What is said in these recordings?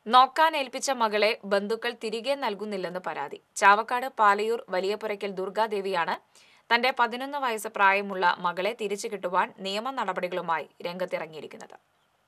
നോക്കാൻ ഏൽപ്പിച്ച മകളെ ബന്ധുക്കൾ തിരികെ നൽകുന്നില്ലെന്ന് പരാതി ചാവക്കാട് പാലയൂർ വലിയപുരയ്ക്കൽ ദുർഗാദേവിയാണ് തന്റെ പതിനൊന്ന് വയസ്സ് പ്രായമുള്ള മകളെ തിരിച്ചു കിട്ടുവാൻ നിയമ നടപടികളുമായി രംഗത്തിറങ്ങിയിരിക്കുന്നത്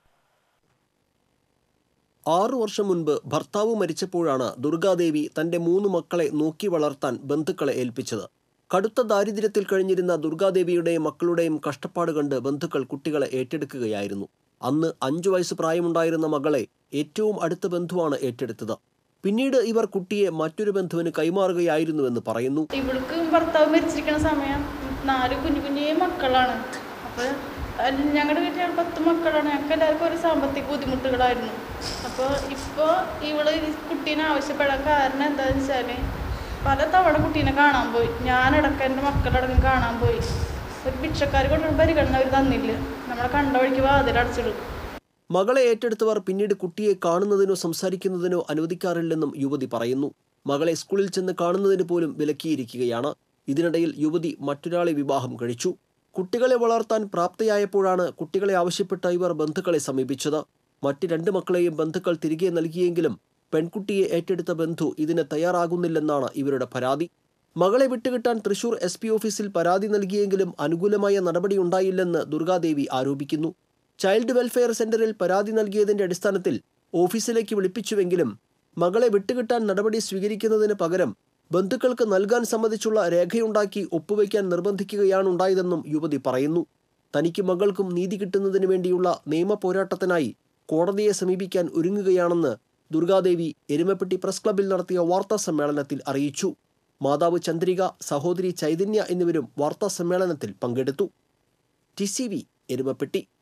ആറു വർഷം മുൻപ് ഭർത്താവ് മരിച്ചപ്പോഴാണ് ദുർഗാദേവി തന്റെ മൂന്ന് മക്കളെ നോക്കി വളർത്താൻ ബന്ധുക്കളെ ഏൽപ്പിച്ചത് കടുത്ത ദാരിദ്ര്യത്തിൽ കഴിഞ്ഞിരുന്ന ദുർഗാദേവിയുടെയും മക്കളുടെയും കഷ്ടപ്പാട് കണ്ട് ബന്ധുക്കൾ കുട്ടികളെ ഏറ്റെടുക്കുകയായിരുന്നു അന്ന് അഞ്ചു വയസ്സ് പ്രായമുണ്ടായിരുന്ന മകളെ ഏറ്റവും അടുത്ത ബന്ധുവാണ് ഏറ്റെടുത്തത് പിന്നീട് ഇവർ കുട്ടിയെ മറ്റൊരു ബന്ധുവിന് കൈമാറുകയായിരുന്നുവെന്ന് പറയുന്നു ഇവൾക്ക് ഭർത്താവ് മരിച്ചിരിക്കുന്ന സമയം നാല് കുഞ്ഞു കുഞ്ഞേ മക്കളാണ് അപ്പോൾ ഞങ്ങളുടെ വീട്ടിൽ പത്ത് മക്കളാണ് ഞങ്ങൾക്ക് എല്ലാവർക്കും ഒരു സാമ്പത്തിക ബുദ്ധിമുട്ടുകളായിരുന്നു അപ്പോൾ ഇപ്പോൾ ഇവള് ഈ കുട്ടീനെ ആവശ്യപ്പെടാൻ കാരണം എന്താണെന്ന് വെച്ചാൽ പല തവണ കുട്ടീനെ കാണാൻ പോയി ഞാനടക്കം എൻ്റെ മക്കളടക്കം കാണാൻ പോയി ഒരു ഭിക്ഷക്കാർ കൊണ്ട് പരിഗണന അവർ തന്നില്ല നമ്മളെ കണ്ട വഴിക്ക് വാതിലടച്ചിടും മകളെ ഏറ്റെടുത്തവർ പിന്നീട് കുട്ടിയെ കാണുന്നതിനോ സംസാരിക്കുന്നതിനോ അനുവദിക്കാറില്ലെന്നും യുവതി പറയുന്നു മകളെ സ്കൂളിൽ ചെന്ന് കാണുന്നതിന് പോലും വിലക്കിയിരിക്കുകയാണ് ഇതിനിടയിൽ യുവതി മറ്റൊരാളെ വിവാഹം കഴിച്ചു കുട്ടികളെ വളർത്താൻ പ്രാപ്തയായപ്പോഴാണ് കുട്ടികളെ ആവശ്യപ്പെട്ട ഇവർ ബന്ധുക്കളെ സമീപിച്ചത് മറ്റ് രണ്ട് മക്കളെയും ബന്ധുക്കൾ തിരികെ നൽകിയെങ്കിലും പെൺകുട്ടിയെ ഏറ്റെടുത്ത ബന്ധു ഇതിന് തയ്യാറാകുന്നില്ലെന്നാണ് ഇവരുടെ പരാതി മകളെ വിട്ടുകിട്ടാൻ തൃശൂർ എസ് പി ഓഫീസിൽ പരാതി നൽകിയെങ്കിലും അനുകൂലമായ നടപടിയുണ്ടായില്ലെന്ന് ദുർഗാദേവി ആരോപിക്കുന്നു ചൈൽഡ് വെൽഫെയർ സെന്ററിൽ പരാതി നൽകിയതിന്റെ അടിസ്ഥാനത്തിൽ ഓഫീസിലേക്ക് വിളിപ്പിച്ചുവെങ്കിലും മകളെ വിട്ടുകിട്ടാൻ നടപടി സ്വീകരിക്കുന്നതിന് പകരം ബന്ധുക്കൾക്ക് നൽകാൻ സമ്മതിച്ചുള്ള രേഖയുണ്ടാക്കി ഒപ്പുവയ്ക്കാൻ നിർബന്ധിക്കുകയാണുണ്ടായതെന്നും യുവതി പറയുന്നു തനിക്ക് മകൾക്കും നീതി കിട്ടുന്നതിന് വേണ്ടിയുള്ള നിയമ പോരാട്ടത്തിനായി കോടതിയെ സമീപിക്കാൻ ഒരുങ്ങുകയാണെന്ന് ദുർഗാദേവി എരുമപ്പെട്ടി പ്രസ് ക്ലബിൽ നടത്തിയ വാർത്താ സമ്മേളനത്തിൽ അറിയിച്ചു മാതാവ് ചന്ദ്രിക സഹോദരി ചൈതന്യ എന്നിവരും വാർത്താ സമ്മേളനത്തിൽ പങ്കെടുത്തു ടി സി വി എരുമപ്പെട്ടി